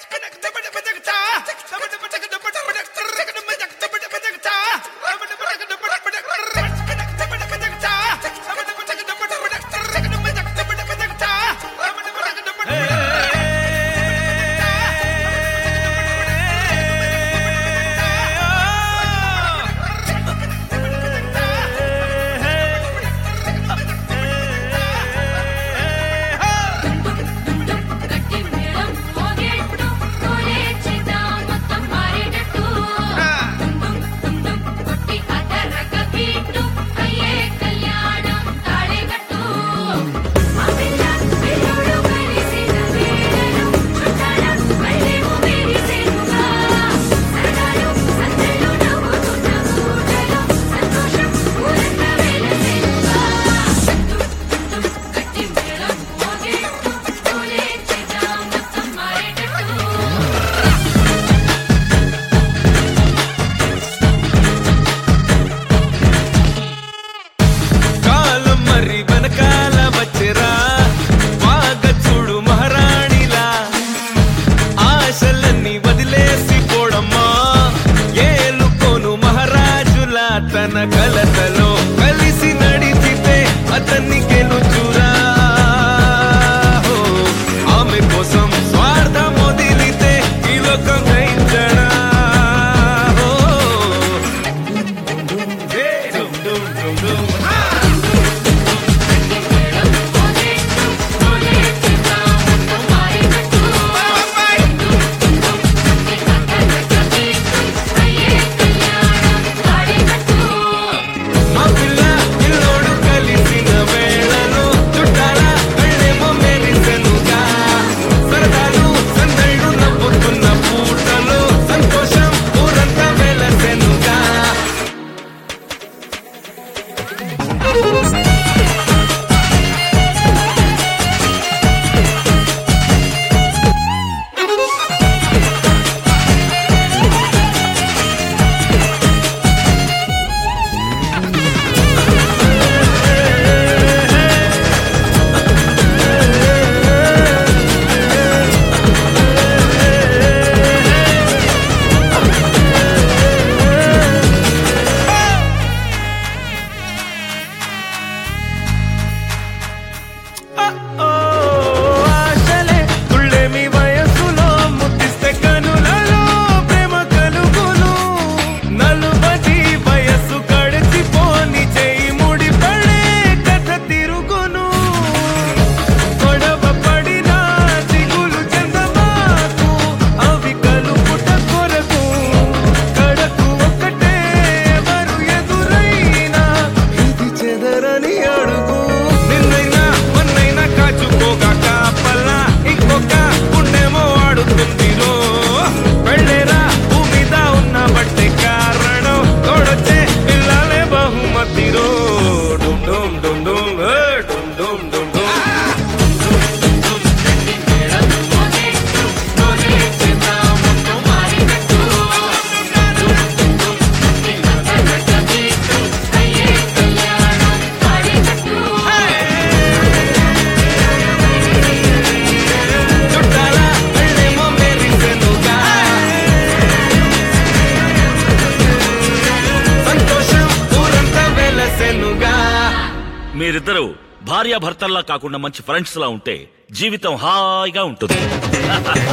గట్టి మేళం మోగేట్టు కోలేచేదా మొత్తం మారేటట్టు కొట్టి అదరక బీటు అయ్యే కళ్యాణం తాళేగట్టు ఆ పిల్ల పిల్లోడు కలిసిన వేళలో చుట్టాల మళ్ళేమో మెరిసేనుగా సరదాలు సందళ్ళు నవ్వుతున్న పూటలో సంతోషం ఊరంతా వెలసేనుగా గట్టి మేళం మోగేట్టు కోలేచేదా మొత్తం మారేటట్టు కాలం మరి వెనకాల వచ్చెరా బాగ చూడు మహారాణిలా ఆశలన్నీ వదిలేసి పోడమ్మా ఏలుకోను మహారాజులా తన కలతలో కలిసి నడిచితే అతన్ని గెలుచురా హో, ఆమె కోసం స్వార్థం వదిలితే ఈ లోకం గ్రహించడా హో. ఏ డుమ్ డుమ్ డుమ్ డుమ్. మోగేట్టు కోలేచేదా మొత్తం మారేటట్టు అయ్యే కళ్యాణం తాళేగట్టు మా పిల్ల పిల్లోడు కలిసిన వేళలో చుట్టాల కళ్ళేమో మెరిసెనుగా సరదాలు సందళ్ళు నవ్వుతున్న పూటలో సంతోషం ఊరంతా వెలసెనుగా ఓ ఆశలే తుళ్ళేమి వయసులో ముద్దిస్తే కనులలో ప్రేమ కలుగును నలుబది వయసు గడిచిపోని చేయి ముడిపడే కథ తిరుగును గొడవ పడిన దిగులు చెందమాకు అవి కలుపుట కొరకు కడకు ఒకటే ఎవరు ఎదురైనా ఇది చెదరని అడుగు నిన్నైనా మొన్నైనా కాచుకోగా కాపలా ఇంకొక గుండెమో ఆడుతుంది రో వెళ్ళేరా భూమిద ఉన్న బట్టే కారణం తోడొచ్చే పిల్లలే బహుమతి రో డుమ్ డుమ్ డుమ్ డుమ్ ఏ డుమ్ డుమ్ డుమ్ డుమ్ మోగేట్టు కోలేచేదా మొత్తం మారేటట్టు అయ్యే కళ్యాణం తాళేగట్టు చుట్టాల కళ్ళేమో మెరిసెనుగా సంతోషం ఊరంతా వెలసెనుగా మీరిద్దరూ భార్యాభర్తల్లా కాకుండా మంచి ఫ్రెండ్స్ లా ఉంటే జీవితం హాయిగా ఉంటుంది